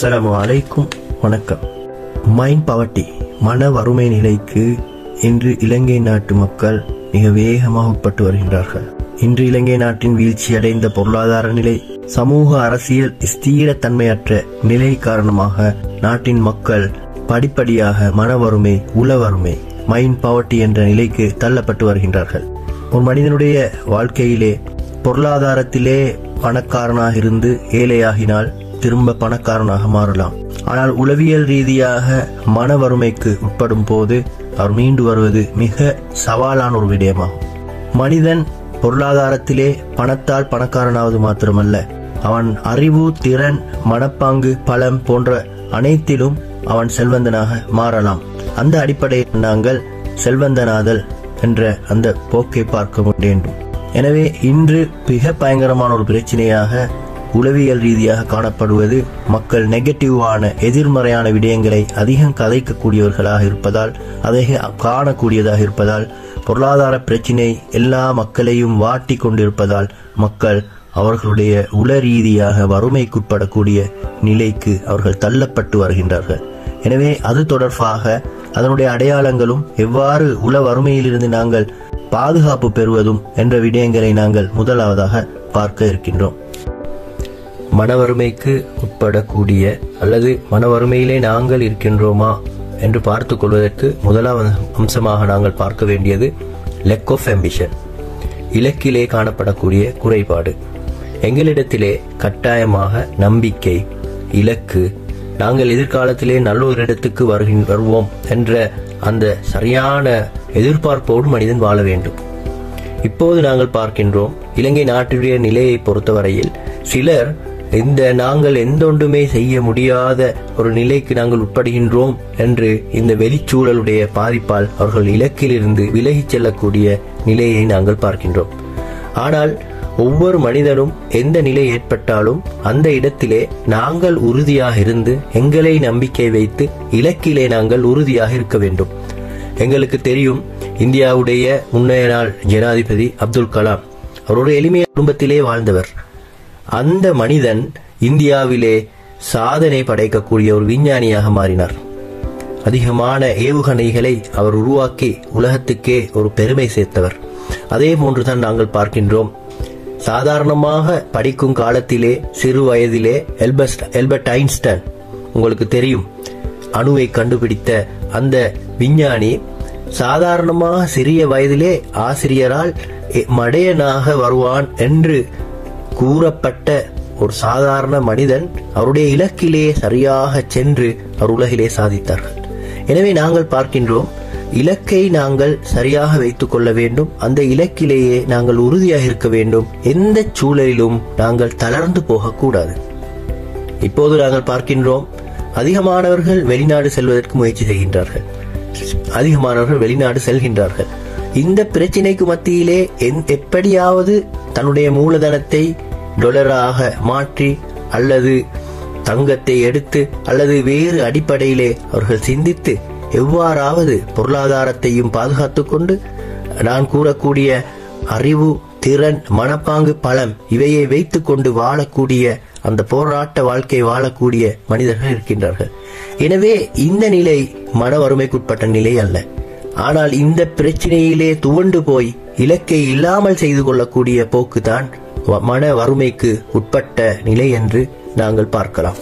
அஸ்ஸலாமு அலைக்கும் வணக்கம் மைண்ட் பவர்ட்டி மன வறுமை நிலைக்கு இன்று இலங்கை நாட்டு மக்கள் மிக வேகமாக உட்பட்டு வருகின்றார்கள் இன்று இலங்கை நாட்டின் வீழ்ச்சியடைந்த பொருளாதார நிலை சமூக அரசியல் ஸ்திரத்தன்மையற்ற நிலை காரணமாக நாட்டின் மக்கள் படிப்படியாக மன வறுமை உள வறுமை மைண்ட் பவர்ட்டி என்ற நிலைக்கு தள்ளப்பட்டு வருகின்றார்கள் ஒரு மனிதனுடைய வாழ்க்கையிலே பொருளாதாரத்திலே பணக்காரனாக இருந்து ஏழையாகினால் திரும்ப பணக்காரனாக மாறலாம் ஆனால் உளவியல் ரீதியாக மன வறுமைக்கு உட்படும் போது அவர் மீண்டு வருவது மிக சவாலான ஒரு விடயமாகும் மனிதன் பொருளாதாரத்திலே பணத்தால் பணக்காரனாவது மாத்திரமல்ல அவன் அறிவு திறன் மனப்பாங்கு பலம் போன்ற அனைத்திலும் அவன் செல்வந்தனாக மாறலாம் அந்த அடிப்படையில் நாங்கள் செல்வந்தனாதல் என்ற அந்த போக்கை பார்க்க வேண்டும் எனவே இன்று மிக பயங்கரமான ஒரு பிரச்சனையாக உளவியல் ரீதியாக காணப்படுவது மக்கள் நெகட்டிவான எதிர்மறையான விடயங்களை அதிகம் கதைக்கக்கூடியவர்களாக இருப்பதால் அதை காணக்கூடியதாக இருப்பதால் பொருளாதார பிரச்சினை எல்லா மக்களையும் வாட்டி கொண்டிருப்பதால் மக்கள் அவர்களுடைய உள ரீதியாக வறுமைக்குட்படக்கூடிய நிலைக்கு அவர்கள் தள்ளப்பட்டு வருகின்றார்கள் எனவே அது தொடர்பாக அதனுடைய அடையாளங்களும் எவ்வாறு உள வறுமையிலிருந்து நாங்கள் பாதுகாப்பு பெறுவதும் என்ற விடயங்களை நாங்கள் முதலாவதாக பார்க்க இருக்கின்றோம் மனவறுமைக்கு உட்படக்கூடிய அல்லது மனவறுமையிலே நாங்கள் இருக்கின்றோமா என்று பார்த்து கொள்வதற்கு முதலாவது அம்சமாக நாங்கள் பார்க்க வேண்டியது லெக் ஆஃப் அம்பிஷன் இலக்கிலே காணப்படக்கூடிய குறைபாடு எங்களிடத்திலே கட்டாயமாக நம்பிக்கை இலக்கு நாங்கள் எதிர்காலத்திலே நல்ல ஒரு இடத்துக்கு வருகின் வருவோம் என்ற அந்த சரியான எதிர்பார்ப்போடு மனிதன் வாழ வேண்டும் இப்போது நாங்கள் பார்க்கின்றோம் இலங்கை நாட்டுடைய நிலையை பொறுத்தவரையில் சிலர் இந்த நாங்கள் எந்த ஒன்றுமே செய்ய முடியாத ஒரு நிலைக்கு நாங்கள் உட்படுகின்றோம் என்று இந்த வெளிச்சூழலுடைய பாதிப்பால் அவர்கள் இலக்கிலிருந்து விலகிச் செல்லக்கூடிய நிலையை நாங்கள் பார்க்கின்றோம் ஆனால் ஒவ்வொரு மனிதனும் எந்த நிலை ஏற்பட்டாலும் அந்த இடத்திலே நாங்கள் உறுதியாக இருந்து எங்களை நம்பிக்கை வைத்து இலக்கிலே நாங்கள் உறுதியாக இருக்க வேண்டும் எங்களுக்கு தெரியும் இந்தியாவுடைய முன்னைய நாள் ஜனாதிபதி அப்துல் கலாம் அவருடைய எளிமைய குடும்பத்திலே வாழ்ந்தவர் அந்த மனிதன் இந்தியாவிலே சாதனை படைக்கக்கூடிய ஒரு விஞ்ஞானியாக மாறினார் அதிகமான ஏவுகணைகளை அவர் உருவாக்கி உலகத்துக்கே ஒரு பெருமை சேர்த்தவர் அதே போன்றுதான் நாங்கள் பார்க்கின்றோம் சாதாரணமாக படிக்கும் காலத்திலே சிறு வயதிலே எல்பஸ்ட் எல்பர்ட் ஐன்ஸ்டன் உங்களுக்கு தெரியும் அணுவை கண்டுபிடித்த அந்த விஞ்ஞானி சாதாரணமாக சிறிய வயதிலே ஆசிரியரால் மடையனாக வருவான் என்று கூறப்பட்ட ஒரு சாதாரண மனிதன் அவருடைய இலக்கிலே சரியாக சென்று அவர் உலகிலே சாதித்தார்கள் எனவே நாங்கள் பார்க்கின்றோம் இலக்கை நாங்கள் சரியாக வைத்துக் கொள்ள வேண்டும் அந்த இலக்கிலேயே நாங்கள் உறுதியாக இருக்க வேண்டும் எந்த சூழலிலும் நாங்கள் தளர்ந்து போகக்கூடாது இப்போது நாங்கள் பார்க்கின்றோம் அதிகமானவர்கள் வெளிநாடு செல்வதற்கு முயற்சி செய்கின்றார்கள் அதிகமானவர்கள் வெளிநாடு செல்கின்றார்கள் இந்த பிரச்சினைக்கு மத்தியிலே எப்படியாவது தன்னுடைய மூலதனத்தை டொலராக மாற்றி அல்லது தங்கத்தை எடுத்து அல்லது வேறு அடிப்படையிலே அவர்கள் சிந்தித்து எவ்வாறாவது பொருளாதாரத்தையும் பாதுகாத்துக் கொண்டு நான் கூறக்கூடிய அறிவு திறன் மனப்பாங்கு பலம் இவையை வைத்துக் கொண்டு வாழக்கூடிய அந்த போராட்ட வாழ்க்கை வாழக்கூடிய மனிதர்கள் இருக்கின்றார்கள் எனவே இந்த நிலை மன வறுமைக்குட்பட்ட நிலை அல்ல ஆனால் இந்த பிரச்சனையிலே துவண்டு போய் இலக்கை இல்லாமல் செய்து கொள்ளக்கூடிய போக்குதான் மன வறுமைக்கு உட்பட்ட நிலை என்று நாங்கள் பார்க்கலாம்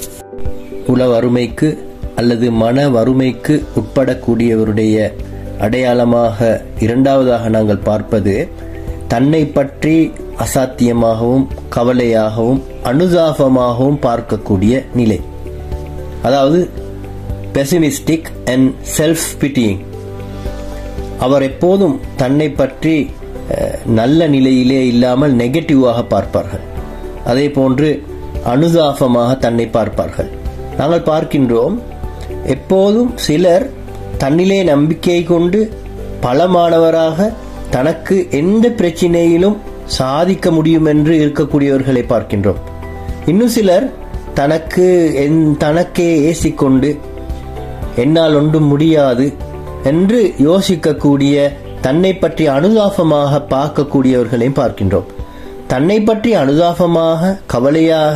உள வறுமைக்கு அல்லது மன வறுமைக்கு உட்படக்கூடியவருடைய அடையாளமாக இரண்டாவதாக நாங்கள் பார்ப்பது தன்னை பற்றி அசாத்தியமாகவும் கவலையாகவும் அனுதாபமாகவும் பார்க்கக்கூடிய நிலை அதாவது பெசிமிஸ்டிக் அண்ட் செல்ஃப் பிட்டியிங் அவர் எப்போதும் தன்னை பற்றி நல்ல நிலையிலே இல்லாமல் நெகட்டிவாக பார்ப்பார்கள் அதே போன்று அனுதாபமாக தன்னை பார்ப்பார்கள் நாங்கள் பார்க்கின்றோம் எப்போதும் சிலர் தன்னிலே நம்பிக்கை கொண்டு பலமானவராக தனக்கு எந்த பிரச்சனையிலும் சாதிக்க முடியும் என்று இருக்கக்கூடியவர்களை பார்க்கின்றோம் இன்னும் சிலர் தனக்கு தனக்கே ஏசிக்கொண்டு என்னால் ஒன்றும் முடியாது என்று யோசிக்கக்கூடிய தன்னை பற்றி அனுதாபமாக பார்க்கக்கூடியவர்களையும் பார்க்கின்றோம் தன்னை பற்றி அனுதாபமாக கவலையாக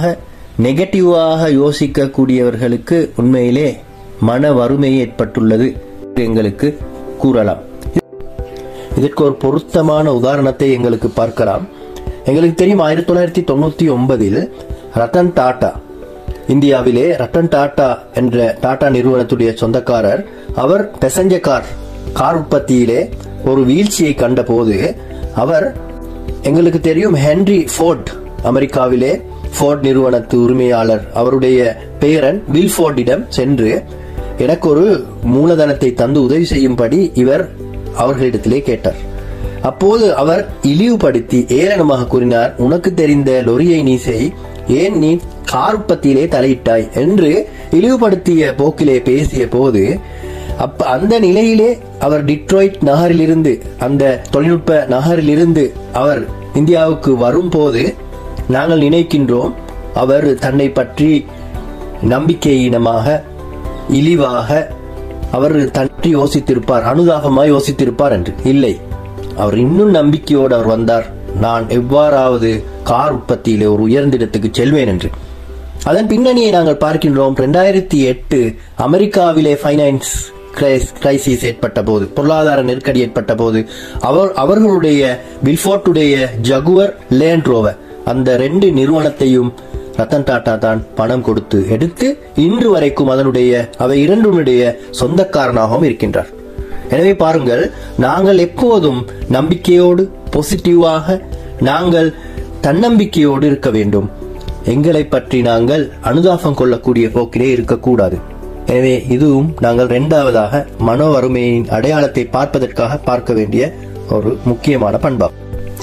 நெகட்டிவாக யோசிக்கக்கூடியவர்களுக்கு உண்மையிலே மன வறுமை ஏற்பட்டுள்ளது எங்களுக்கு கூறலாம் இதற்கு ஒரு பொருத்தமான உதாரணத்தை எங்களுக்கு பார்க்கலாம் எங்களுக்கு தெரியும் ஆயிரத்தி தொள்ளாயிரத்தி தொண்ணூத்தி ஒன்பதில் ரத்தன் டாடா இந்தியாவிலே ரத்தன் டாடா என்ற டாடா நிறுவனத்துடைய சொந்தக்காரர் அவர் பெசஞ்சர் கார் கார் உற்பத்தியிலே ஒரு வீழ்ச்சியை கண்டபோது அவர் எங்களுக்கு தெரியும் ஹென்ரி ஃபோர்ட் அமெரிக்காவிலே ஃபோர்ட் நிறுவனத்து உரிமையாளர் அவருடைய பேரன் வில் ஃபோர்டிடம் சென்று எனக்கு ஒரு மூலதனத்தை தந்து உதவி செய்யும்படி இவர் அவர்களிடத்திலே கேட்டார் அப்போது அவர் இழிவுபடுத்தி ஏளனமாக கூறினார் உனக்கு தெரிந்த லொரியை நீ செய் ஏன் நீ கார் உற்பத்தியிலே தலையிட்டாய் என்று இழிவுபடுத்திய போக்கிலே பேசிய போது அப்ப அந்த நிலையிலே அவர் டிட்ராய்ட் நகரிலிருந்து அந்த தொழில்நுட்ப நகரிலிருந்து அவர் இந்தியாவுக்கு வரும்போது நாங்கள் நினைக்கின்றோம் அவர் தன்னை பற்றி நம்பிக்கையினமாக இழிவாக அவர் தன்றி யோசித்திருப்பார் அனுதாபமாய் யோசித்திருப்பார் என்று இல்லை அவர் இன்னும் நம்பிக்கையோடு அவர் வந்தார் நான் எவ்வாறாவது கார் உற்பத்தியிலே ஒரு உயர்ந்த இடத்துக்கு செல்வேன் என்று அதன் பின்னணியை நாங்கள் பார்க்கின்றோம் ரெண்டாயிரத்தி எட்டு அமெரிக்காவிலே ஃபைனான்ஸ் கிரைசிஸ் ஏற்பட்ட போது பொருளாதார நெருக்கடி ஏற்பட்ட போது அவர் அவர்களுடைய வில்ஃபோர்ட்டுடைய ஜகுவர் லேண்ட் ரோவர் அந்த ரெண்டு நிறுவனத்தையும் ரத்தன் டாடா தான் பணம் கொடுத்து எடுத்து இன்று வரைக்கும் அதனுடைய அவை இரண்டுடைய சொந்தக்காரனாகவும் இருக்கின்றார் எனவே பாருங்கள் நாங்கள் எப்போதும் நம்பிக்கையோடு பாசிட்டிவாக நாங்கள் தன்னம்பிக்கையோடு இருக்க வேண்டும் எங்களை பற்றி நாங்கள் அனுதாபம் கொள்ளக்கூடிய போக்கிலே இருக்கக்கூடாது எனவே இதுவும் நாங்கள் இரண்டாவதாக மனோ வறுமையின் அடையாளத்தை பார்ப்பதற்காக பார்க்க வேண்டிய ஒரு முக்கியமான பண்பாகும்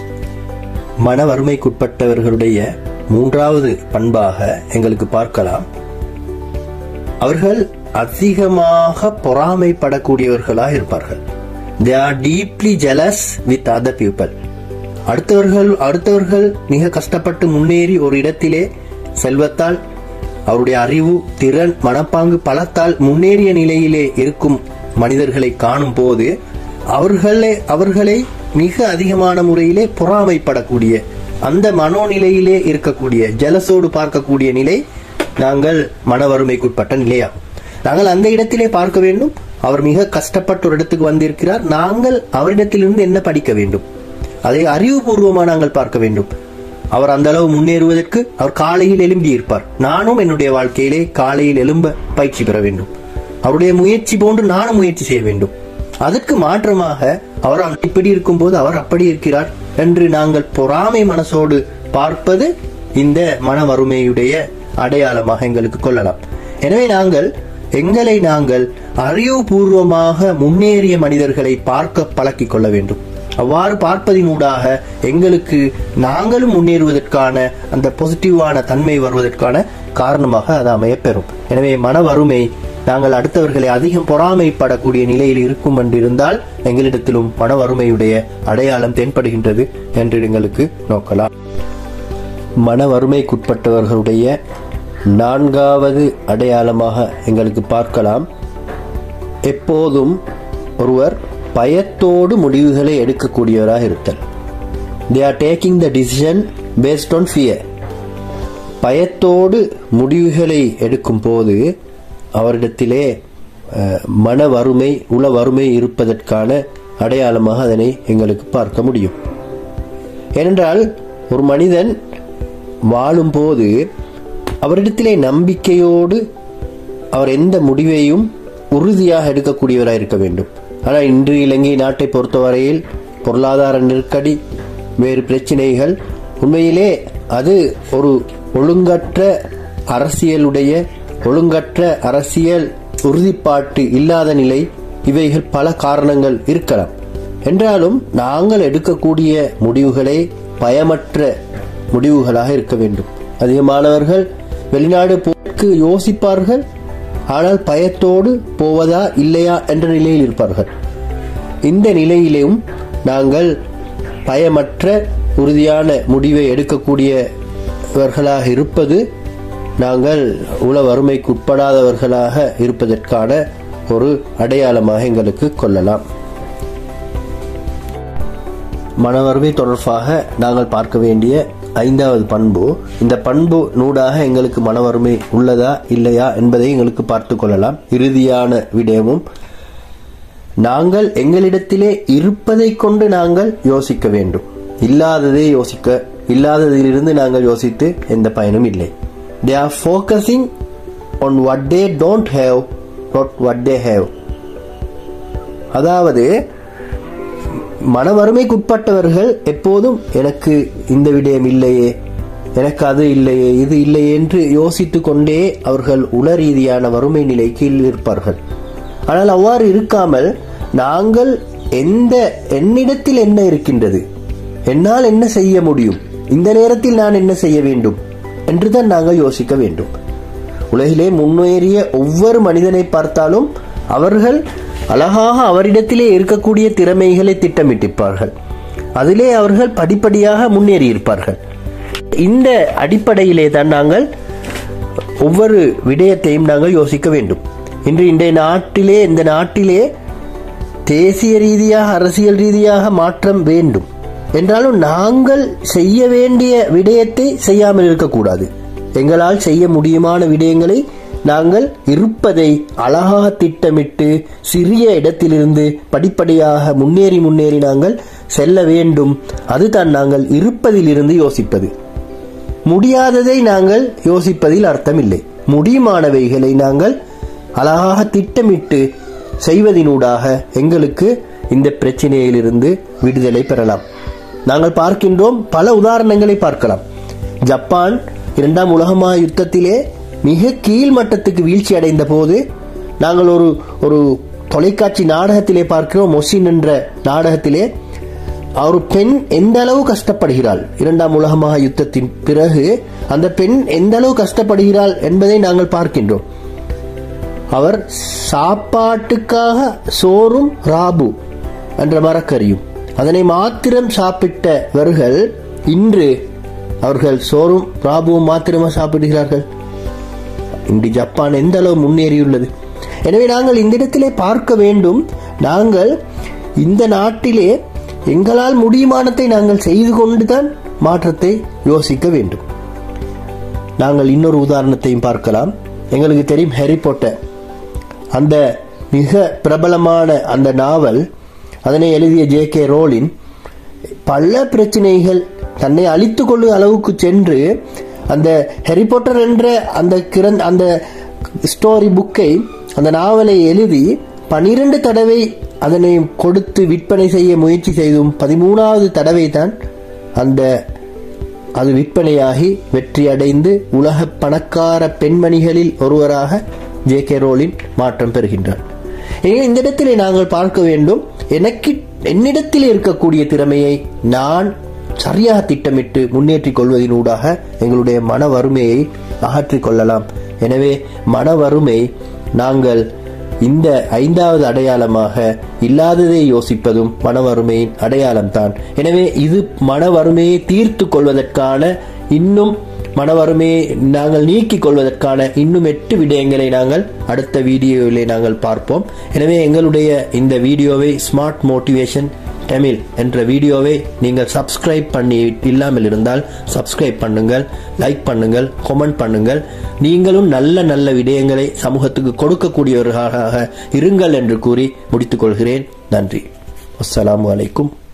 மன வறுமைக்குட்பட்டவர்களுடைய மூன்றாவது பண்பாக எங்களுக்கு பார்க்கலாம் அவர்கள் அதிகமாக பொறாமைப்படக்கூடியவர்களாக இருப்பார்கள் they are deeply jealous with other people அடுத்தவர்கள் அடுத்தவர்கள் மிக கஷ்டப்பட்டு முன்னேறி ஒரு இடத்திலே செல்வத்தால் அவருடைய அறிவு திறன் மனப்பாங்கு பலத்தால் முன்னேறிய நிலையிலே இருக்கும் மனிதர்களை காணும் போது அவர்களே அவர்களை மிக அதிகமான முறையிலே பொறாமைப்படக்கூடிய அந்த மனோநிலையிலே இருக்கக்கூடிய ஜலசோடு பார்க்கக்கூடிய நிலை நாங்கள் மன வறுமைக்குட்பட்ட நிலையாகும் நாங்கள் அந்த இடத்திலே பார்க்க வேண்டும் அவர் மிக கஷ்டப்பட்ட ஒரு இடத்துக்கு வந்திருக்கிறார் நாங்கள் அவரிடத்திலிருந்து என்ன படிக்க வேண்டும் அதை அறிவுபூர்வமா நாங்கள் பார்க்க வேண்டும் அவர் அந்த அளவு முன்னேறுவதற்கு அவர் காலையில் எழும்பி இருப்பார் நானும் என்னுடைய வாழ்க்கையிலே காலையில் எழும்ப பயிற்சி பெற வேண்டும் அவருடைய முயற்சி போன்று நானும் முயற்சி செய்ய வேண்டும் அதற்கு மாற்றமாக அவர் இப்படி இருக்கும்போது அவர் அப்படி இருக்கிறார் என்று நாங்கள் பொறாமை மனசோடு பார்ப்பது இந்த மன வறுமையுடைய அடையாளமாக எங்களுக்கு கொள்ளலாம் எனவே நாங்கள் எங்களை நாங்கள் அறிவுபூர்வமாக முன்னேறிய மனிதர்களை பார்க்க பழக்கிக் கொள்ள வேண்டும் அவ்வாறு பார்ப்பதினூடாக எங்களுக்கு நாங்களும் முன்னேறுவதற்கான அந்த பாசிட்டிவான தன்மை வருவதற்கான காரணமாக அது அமையப்பெறும் எனவே மன வறுமை நாங்கள் அடுத்தவர்களை அதிகம் பொறாமைப்படக்கூடிய நிலையில் இருக்கும் என்றிருந்தால் எங்களிடத்திலும் மன வறுமையுடைய அடையாளம் தென்படுகின்றது என்று எங்களுக்கு நோக்கலாம் மன வறுமைக்குட்பட்டவர்களுடைய நான்காவது அடையாளமாக எங்களுக்கு பார்க்கலாம் எப்போதும் ஒருவர் பயத்தோடு முடிவுகளை எடுக்கக்கூடியவராக இருத்தல் they are taking the decision based on fear பயத்தோடு முடிவுகளை எடுக்கும் போது அவரிடத்திலே மன வறுமை உள வறுமை இருப்பதற்கான அடையாளமாக அதனை எங்களுக்கு பார்க்க முடியும் ஏனென்றால் ஒரு மனிதன் வாழும்போது அவரிடத்திலே நம்பிக்கையோடு அவர் எந்த முடிவையும் உறுதியாக எடுக்கக்கூடியவராக இருக்க வேண்டும் ஆனால் இன்று இலங்கை நாட்டை பொறுத்தவரையில் பொருளாதார நெருக்கடி வேறு பிரச்சனைகள் உண்மையிலே அது ஒரு ஒழுங்கற்ற அரசியலுடைய ஒழுங்கற்ற அரசியல் உறுதிப்பாட்டு இல்லாத நிலை இவைகள் பல காரணங்கள் இருக்கலாம் என்றாலும் நாங்கள் எடுக்கக்கூடிய முடிவுகளே பயமற்ற முடிவுகளாக இருக்க வேண்டும் அதிகமானவர்கள் வெளிநாடு போக்கு யோசிப்பார்கள் ஆனால் பயத்தோடு போவதா இல்லையா என்ற நிலையில் இருப்பார்கள் இந்த நிலையிலும் நாங்கள் பயமற்ற உறுதியான முடிவை எடுக்கக்கூடியவர்களாக இருப்பது நாங்கள் உள வறுமைக்கு உட்படாதவர்களாக இருப்பதற்கான ஒரு அடையாளமாக எங்களுக்கு கொள்ளலாம் மனவருமை தொடர்பாக நாங்கள் பார்க்க வேண்டிய ஐந்தாவது பண்பு இந்த பண்பு நூடாக எங்களுக்கு மனவருமை உள்ளதா இல்லையா என்பதை எங்களுக்கு பார்த்து கொள்ளலாம் இறுதியான விடயமும் நாங்கள் எங்களிடத்திலே இருப்பதை கொண்டு நாங்கள் யோசிக்க வேண்டும் இல்லாததை யோசிக்க இல்லாததிலிருந்து நாங்கள் யோசித்து எந்த பயனும் இல்லை they are focusing on what they don't have not what they have அதாவது மனவறுமைக்குட்பட்டவர்கள் எப்போதும் எனக்கு இந்த விடயம் இல்லையே எனக்கு அது இல்லையே இது இல்லையே என்று யோசித்துக் கொண்டே அவர்கள் உள ரீதியான வறுமை நிலைக்கு இருப்பார்கள் ஆனால் அவ்வாறு இருக்காமல் நாங்கள் எந்த என்னிடத்தில் என்ன இருக்கின்றது என்னால் என்ன செய்ய முடியும் இந்த நேரத்தில் நான் என்ன செய்ய வேண்டும் என்றுதான் நாங்கள் யோசிக்க வேண்டும் உலகிலே முன்னேறிய ஒவ்வொரு மனிதனை பார்த்தாலும் அவர்கள் அழகாக அவரிடத்திலே இருக்கக்கூடிய திறமைகளை திட்டமிட்டிருப்பார்கள் அதிலே அவர்கள் படிப்படியாக முன்னேறி இருப்பார்கள் இந்த அடிப்படையிலே தான் நாங்கள் ஒவ்வொரு விடயத்தையும் நாங்கள் யோசிக்க வேண்டும் இன்று இன்றைய நாட்டிலே இந்த நாட்டிலே தேசிய ரீதியாக அரசியல் ரீதியாக மாற்றம் வேண்டும் என்றாலும் நாங்கள் செய்ய வேண்டிய விடயத்தை செய்யாமல் இருக்கக்கூடாது எங்களால் செய்ய முடியுமான விடயங்களை நாங்கள் இருப்பதை அழகாக திட்டமிட்டு சிறிய இடத்திலிருந்து படிப்படியாக முன்னேறி முன்னேறி நாங்கள் செல்ல வேண்டும் அதுதான் நாங்கள் இருப்பதிலிருந்து யோசிப்பது முடியாததை நாங்கள் யோசிப்பதில் அர்த்தமில்லை முடியுமானவைகளை நாங்கள் அழகாக திட்டமிட்டு செய்வதினூடாக எங்களுக்கு இந்த பிரச்சனையிலிருந்து விடுதலை பெறலாம் நாங்கள் பார்க்கின்றோம் பல உதாரணங்களை பார்க்கலாம் ஜப்பான் இரண்டாம் உலகமா யுத்தத்திலே மிக கீழ் மட்டத்துக்கு வீழ்ச்சி அடைந்த போது நாங்கள் ஒரு ஒரு தொலைக்காட்சி நாடகத்திலே பார்க்கிறோம் மொசின் என்ற நாடகத்திலே ஒரு பெண் எந்த அளவு கஷ்டப்படுகிறாள் இரண்டாம் உலகமாக யுத்தத்தின் பிறகு அந்த பெண் எந்த அளவு கஷ்டப்படுகிறாள் என்பதை நாங்கள் பார்க்கின்றோம் அவர் சாப்பாட்டுக்காக சோறும் ராபு என்ற மரக்கறியும் அதனை மாத்திரம் சாப்பிட்டவர்கள் இன்று அவர்கள் சோறும் ராபுவும் மாத்திரமா சாப்பிடுகிறார்கள் இன்று ஜப்பான் எந்த அளவு முன்னேறியுள்ளது எனவே நாங்கள் இந்த இடத்திலே பார்க்க வேண்டும் நாங்கள் இந்த நாட்டிலே எங்களால் முடியுமானத்தை நாங்கள் செய்து கொண்டுதான் மாற்றத்தை யோசிக்க வேண்டும் நாங்கள் இன்னொரு உதாரணத்தையும் பார்க்கலாம் எங்களுக்கு தெரியும் ஹாரி பாட்டர் அந்த மிக பிரபலமான அந்த நாவல் அதனை எழுதிய ஜே கே ரோலின் பல பிரச்சனைகள் தன்னை அழித்துக் கொள்ளும் அளவுக்கு சென்று அந்த ஹாரி பாட்டர் என்ற அந்த கிரண் அந்த ஸ்டோரி புக்கை அந்த நாவலை எழுதி பனிரெண்டு தடவை அதனை கொடுத்து விற்பனை செய்ய முயற்சி செய்தும் பதிமூணாவது தடவை தான் அந்த அது விற்பனையாகி வெற்றி அடைந்து உலக பணக்கார பெண்மணிகளில் ஒருவராக ஜே கே ரோலின் மாற்றம் பெறுகின்றார் எனவே இந்த இடத்திலே நாங்கள் பார்க்க வேண்டும் எனக்கு என்னிடத்தில் இருக்கக்கூடிய திறமையை நான் சரியாக திட்டமிட்டு முன்னேற்றிக் கொள்வதனூடாக எங்களுடைய மன வறுமையை அகற்றிக் கொள்ளலாம் எனவே மன வறுமை நாங்கள் இந்த ஐந்தாவது அடையாளமாக இல்லாததை யோசிப்பதும் மன வறுமையின் அடையாளம்தான் எனவே இது மன வறுமையை தீர்த்து கொள்வதற்கான இன்னும் மன வறுமையை நாங்கள் நீக்கிக் கொள்வதற்கான இன்னும் எட்டு விடயங்களை நாங்கள் அடுத்த வீடியோவிலே நாங்கள் பார்ப்போம் எனவே எங்களுடைய இந்த வீடியோவை ஸ்மார்ட் மோட்டிவேஷன் தமிழ் என்ற வீடியோவை நீங்கள் சப்ஸ்கிரைப் பண்ணி இல்லாமல் இருந்தால் சப்ஸ்கிரைப் பண்ணுங்கள் லைக் பண்ணுங்கள் கமெண்ட் பண்ணுங்கள் நீங்களும் நல்ல நல்ல விடயங்களை சமூகத்துக்கு கொடுக்கக்கூடியவர்களாக இருங்கள் என்று கூறி முடித்துக் கொள்கிறேன் நன்றி அஸ்ஸலாமு அலைக்கும்